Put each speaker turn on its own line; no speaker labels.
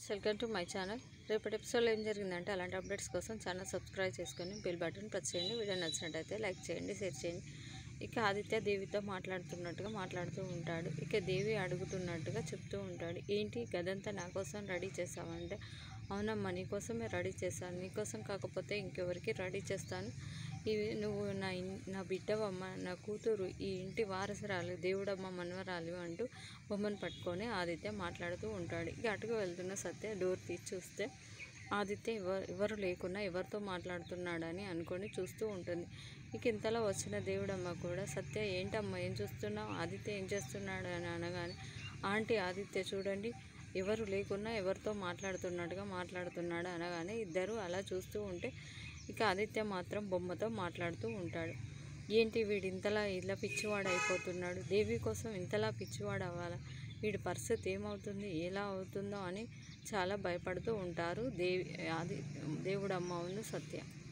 friends welcome to my channel రేపటి ఎపిసోడ్లో ఏం జరిగిందంటే అలాంటి అప్డేట్స్ కోసం ఛానల్ సబ్స్క్రైబ్ చేసుకొని బెల్ బటన్ ప్రెస్ చేయండి వీడియో నచ్చినట్టయితే లైక్ చేయండి షేర్ చేయండి ఇక ఆదిత్య దేవితో మాట్లాడుతున్నట్టుగా మాట్లాడుతూ ఉంటాడు ఇక దేవి అడుగుతున్నట్టుగా చెప్తూ ఉంటాడు ఏంటి గదంతా నా కోసం రెడీ చేసావంటే అవునమ్మా నీకోసమే రెడీ చేశాను నీకోసం కాకపోతే ఇంకెవరికి రెడీ చేస్తాను ఇవి నువ్వు నా ఇన్- నా బిడ్డవమ్మ నా కూతురు ఈ ఇంటి వారసురాలు దేవుడమ్మ మనవరాలు అంటూ బొమ్మను పట్టుకొని ఆదిత్య మాట్లాడుతూ ఉంటాడు ఇక అటుకు వెళ్తున్న సత్య డోర్ తీసి చూస్తే ఆదిత్య ఎవరు ఎవరు లేకున్నా ఎవరితో మాట్లాడుతున్నాడని అనుకొని చూస్తూ ఉంటుంది ఇక ఇంతలో వచ్చిన దేవుడమ్మ కూడా సత్య ఏంటమ్మా ఏం చూస్తున్నావు ఆదిత్య ఏం చేస్తున్నాడు అని అనగానే ఆంటీ ఆదిత్య చూడండి ఎవరు లేకున్నా ఎవరితో మాట్లాడుతున్నట్టుగా మాట్లాడుతున్నాడు అనగానే ఇద్దరు అలా చూస్తూ ఉంటే ఇక ఆదిత్య మాత్రం బొమ్మతో మాట్లాడుతూ ఉంటాడు ఏంటి వీడు ఇంతలా ఇలా పిచ్చివాడు అయిపోతున్నాడు దేవి కోసం ఇంతలా పిచ్చివాడు అవ్వాలా వీడి పరిస్థితి ఏమవుతుంది ఎలా అవుతుందో అని చాలా భయపడుతూ ఉంటారు దేవి ఆది దేవుడమ్మ ఉన్న సత్య